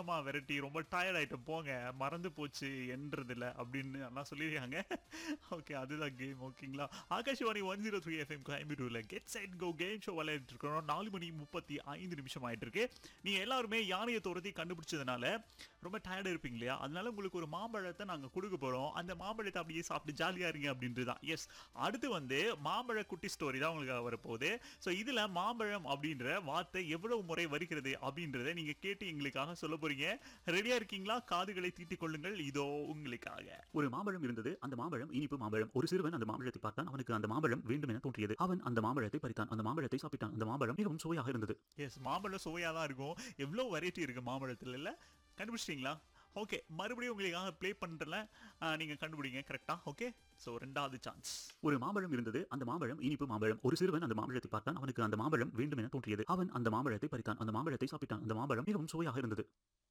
மொத்தமா விரட்டி ரொம்ப டயர்ட் ஆயிட்டோம் போங்க மறந்து போச்சு என்றதில்ல அப்படின்னு எல்லாம் சொல்லியிருக்காங்க ஓகே அதுதான் கேம் ஓகேங்களா Akashvani one zero three FM கோயம்புத்தூர்ல get set go game show விளையாடிட்டு இருக்கிறோம் நாலு மணி முப்பத்தி ஐந்து நிமிஷம் ஆயிட்டு இருக்கு நீங்க எல்லாருமே யானையை துரத்தி கண்டுபிடிச்சதுனால ரொம்ப டயர்டாக இருப்பீங்க இல்லையா அதனால உங்களுக்கு ஒரு மாம்பழத்தை நாங்கள் கொடுக்க போகிறோம் அந்த மாம்பழத்தை அப்படியே சாப்பிட்டு ஜாலியாக இருங்க அப்படின்றது தான் எஸ் அடுத்து வந்து மாம்பழ குட்டி ஸ்டோரி தான் உங்களுக்கு வரப்போகுது ஸோ இதில் மாம்பழம் அப்படின்ற வார்த்தை எவ்வளவு முறை வருகிறது அப்படின்றத நீங்கள் கேட்டு எங்களுக்காக சொல்ல போறீங்க ரெடியாக இருக்கீங்களா காதுகளை தீட்டிக் கொள்ளுங்கள் இதோ உங்களுக்காக ஒரு மாம்பழம் இருந்தது அந்த மாம்பழம் இனிப்பு மாம்பழம் ஒரு சிறுவன் அந்த மாம்பழத்தை பார்த்தான் அவனுக்கு அந்த மாம்பழம் வேண்டும் என தோன்றியது அவன் அந்த மாம்பழத்தை பறித்தான் அந்த மாம்பழத்தை சாப்பிட்டான் அந்த மாம்பழம் மிகவும் சுவையாக இருந்தது எஸ் மாம்பழம் சுவையாக தான் இருக்கும் எவ்வளோ வெரைட்டி இருக்கு மாம்பழத்தில் இல்லை கண்டுபிடிச்சிட்டிங்களா ஓகே மறுபடியும் உங்களுக்காக ப்ளே பண்ணுறல நீங்கள் கண்டுபிடிங்க கரெக்டாக ஓகே ஸோ ரெண்டாவது சான்ஸ் ஒரு மாம்பழம் இருந்தது அந்த மாம்பழம் இனிப்பு மாம்பழம் ஒரு சிறுவன் அந்த மாம்பழத்தை பார்த்தான் அவனுக்கு அந்த மாம்பழம் வேண்டும் என தோன்றியது அவன் அந்த மாம்பழத்தை பறித்தான் அந்த மாம்பழத்தை சாப்பிட்டான் அந்த மாம்பழம் மிகவும் சுவையாக இருந்தது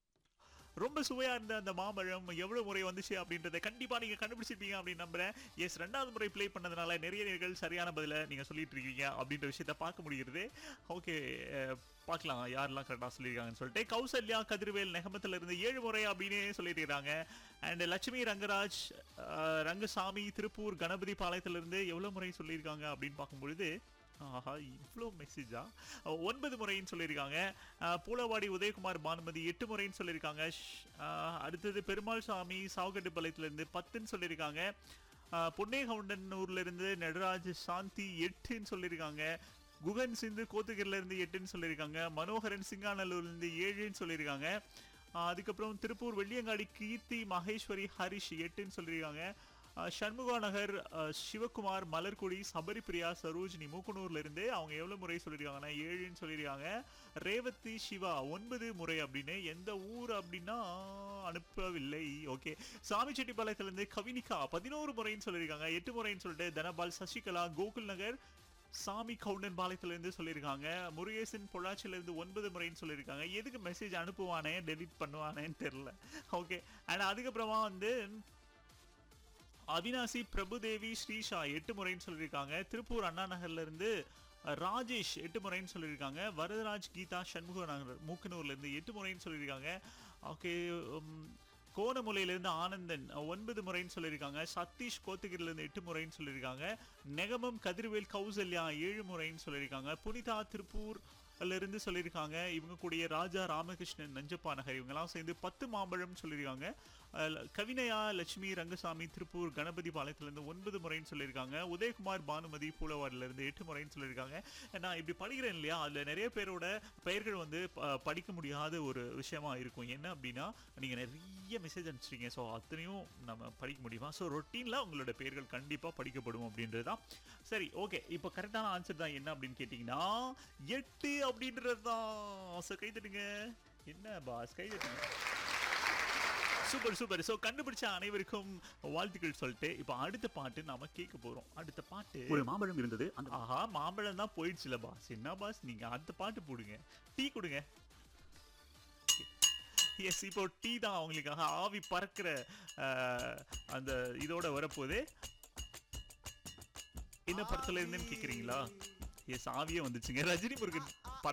ரொம்ப சுவையா இருந்த அந்த மாம்பழம் எவ்வளவு முறை வந்துச்சு அப்படின்றத கண்டிப்பா நீங்க கண்டுபிடிச்சிருப்பீங்க அப்படின்னு நம்புறேன் எஸ் ரெண்டாவது முறை ப்ளே பண்ணதுனால நிறைய நேர்கள் சரியான பதில நீங்க சொல்லிட்டு இருக்கீங்க அப்படின்ற விஷயத்த பார்க்க முடிகிறது ஓகே பார்க்கலாம் யாரெல்லாம் கரெக்டாக சொல்லியிருக்காங்கன்னு சொல்லிட்டு கௌசல்யா கதிர்வேல் நெகமத்துல இருந்து ஏழு முறை அப்படின்னு சொல்லியிருக்காங்க அண்ட் லட்சுமி ரங்கராஜ் அஹ், ரங்கசாமி திருப்பூர் கணபதி பாளையத்துல இருந்து எவ்வளவு முறை சொல்லியிருக்காங்க அப்படின்னு பார்க்கும்பொழுது ஆஹா இவ்வளோ மெசேஜா ஒன்பது முறைன்னு சொல்லியிருக்காங்க அஹ், பூலவாடி உதயகுமார் பானுமதி எட்டு முறைன்னு சொல்லியிருக்காங்க ஷ், அஹ், அடுத்தது பெருமாள் சாமி சாவுகட்டுப்பாளையத்துலேருந்து பத்துன்னு சொல்லியிருக்காங்க அஹ், பொன்னேகவுண்டனூர்ல இருந்து நடராஜ் சாந்தி எட்டுன்னு சொல்லியிருக்காங்க குகன் சிந்து கோத்தகிரில இருந்து எட்டுன்னு சொல்லியிருக்காங்க மனோகரன் சிங்காநல்லூர்ல இருந்து ஏழுன்னு சொல்லியிருக்காங்க அஹ், அதுக்கப்புறம் திருப்பூர் வெள்ளியங்காடி கீர்த்தி மகேஸ்வரி ஹரிஷ் எட்டுன்னு சொல்லியிருக்காங்க அஹ் சண்முகா நகர் அஹ் சிவகுமார் மலர்குடி சபரிபிரியா சரோஜினி மூக்கனூர்ல இருந்து அவங்க எவ்வளவு முறை சொல்லியிருக்காங்கன்னா ஏழுன்னு சொல்லியிருக்காங்க ரேவதி சிவா ஒன்பது முறை அப்படின்னு எந்த ஊர் அப்படின்னா அனுப்பவில்லை ஓகே சாமிச்செட்டிப்பாளையத்துல இருந்து கவினிகா பதினோரு முறைன்னு சொல்லியிருக்காங்க எட்டு முறைன்னு சொல்லிட்டு தனபால் சசிகலா கோகுல் நகர் சாமி கவுண்டன் பாளையத்துல இருந்து சொல்லியிருக்காங்க முருகேசன் பொள்ளாச்சியில இருந்து ஒன்பது முறைன்னு சொல்லியிருக்காங்க எதுக்கு மெசேஜ் அனுப்புவானே டெலிட் பண்ணுவானேன்னு தெரியல ஓகே அண்ட் அதுக்கப்புறமா வந்து அவினாசி பிரபுதேவி ஸ்ரீஷா எட்டு முறைன்னு சொல்லியிருக்காங்க திருப்பூர் அண்ணா நகர்ல இருந்து அஹ், ராஜேஷ் எட்டு முறைன்னு சொல்லியிருக்காங்க வரதராஜ் கீதா சண்முக நகர் மூக்கனூர்ல இருந்து எட்டு முறைன்னு சொல்லியிருக்காங்க ஓகே கோணமுலையிலேருந்து ஆனந்தன் அஹ், ஒன்பது முறைன்னு சொல்லியிருக்காங்க சதீஷ் கோத்தகிரிலேருந்து எட்டு முறைன்னு சொல்லியிருக்காங்க நெகமம் கதிர்வேல் கௌசல்யா ஏழு முறைன்னு சொல்லியிருக்காங்க புனிதா திருப்பூர் அதுல இருந்து சொல்லியிருக்காங்க இவங்க கூடிய ராஜா ராமகிருஷ்ணன் நஞ்சப்பா நகர் இவங்கெல்லாம் சேர்ந்து பத்து மாம்பழம் சொல்லியிருக்காங்க அஹ் கவினயா லட்சுமி ரங்கசாமி திருப்பூர் கணபதி பாளையத்துலேருந்து ஒன்பது முறைன்னு சொல்லியிருக்காங்க உதயகுமார் பானுமதி பூலவாடில இருந்து எட்டு முறைன்னு சொல்லியிருக்காங்க நான் இப்படி படிக்கிறேன் இல்லையா அதில் நிறைய பேரோட பெயர்கள் வந்து ப- படிக்க முடியாத ஒரு விஷயமா இருக்கும் என்ன அப்படின்னா நீங்கள் நிறைய மெசேஜ் அனுப்பிச்சிருக்கீங்க ஸோ அத்தனையும் நம்ம படிக்க முடியுமா ஸோ ரொட்டீனில் உங்களோட பெயர்கள் கண்டிப்பாக படிக்கப்படும் அப்படின்றது தான் சரி ஓகே இப்போ கரெக்டான ஆன்சர் தான் என்ன அப்படின்னு கேட்டிங்கன்னா எட்டு அப்படின்றது தான் ஸோ கை தட்டுங்க என்ன பாஸ் கை தட்டுங்க சூப்பர் சூப்பர் ஸோ கண்டுபிடிச்ச அனைவருக்கும் வாழ்த்துக்கள் சொல்லிட்டு இப்போ அடுத்த பாட்டு நாம கேட்க போறோம் அடுத்த பாட்டு ஒரு மாம்பழம் இருந்தது அந்த ஆஹா மாம்பழம் தான் போயிடுச்சுல பாஸ் என்ன பாஸ் நீங்க அடுத்த பாட்டு போடுங்க டீ கொடுங்க எஸ் இப்போ டீ தான் அவங்களுக்காக ஆவி பறக்கிற அஹ், அந்த இதோட வரப்போகுது என்ன படத்துல இருந்துன்னு கேக்குறீங்களா எஸ் ஆவியே வந்துச்சுங்க ரஜினி முருகன் படம்